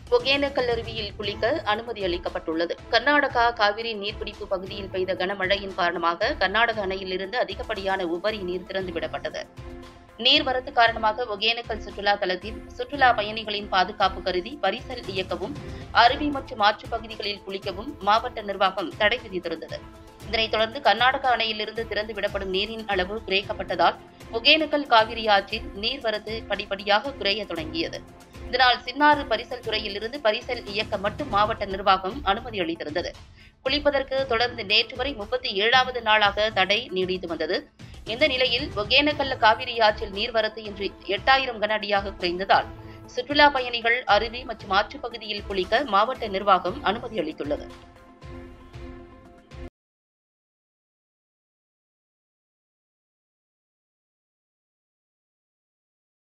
ஒகேனக்கல் அருவியில் குளிக்க அனுமதி அளிக்கப்பட்டுள்ளது கர்நாடகா காவிரி நீர்பிடிப்பு பகுதியில் பெய்த கனமழையின் காரணமாக கர்நாடக அணையிலிருந்து அதிகப்படியான உபரி நீர் திறந்துவிடப்பட்டது நீர்வரத்து காரணமாக ஒகேனக்கல் சுற்றுலா தலத்தில் சுற்றுலா பயணிகளின் பாதுகாப்பு கருதி பரிசல் இயக்கவும் அருவி மற்றும் ஆற்றுப் பகுதிகளில் குளிக்கவும் மாவட்ட நிர்வாகம் தடை விதித்திருந்தது இதனைத் தொடர்ந்து கர்நாடக அணையிலிருந்து திறந்து விடப்படும் நீரின் அளவு குறைக்கப்பட்டதால் ஒகேனக்கல் காவிரி ஆற்றில் நீர்வரத்து படிப்படியாக குறைய தொடங்கியது இதனால் சின்னாறு பரிசல் துறையிலிருந்து பரிசல் இயக்க மட்டும் மாவட்ட நிர்வாகம் அனுமதி அளித்திருந்தது குளிப்பதற்கு தொடர்ந்து நேற்று வரை முப்பத்தி ஏழாவது நாளாக தடை நீடித்து வந்தது இந்த நிலையில் ஒகேனக்கல்ல காவிரி ஆற்றில் நீர்வரத்து இன்று எட்டாயிரம் கன அடியாக குறைந்ததால் சுற்றுலா பயணிகள் அருவி மற்றும் ஆற்றுப் பகுதியில் குளிக்க மாவட்ட நிர்வாகம் அனுமதி அளித்துள்ளது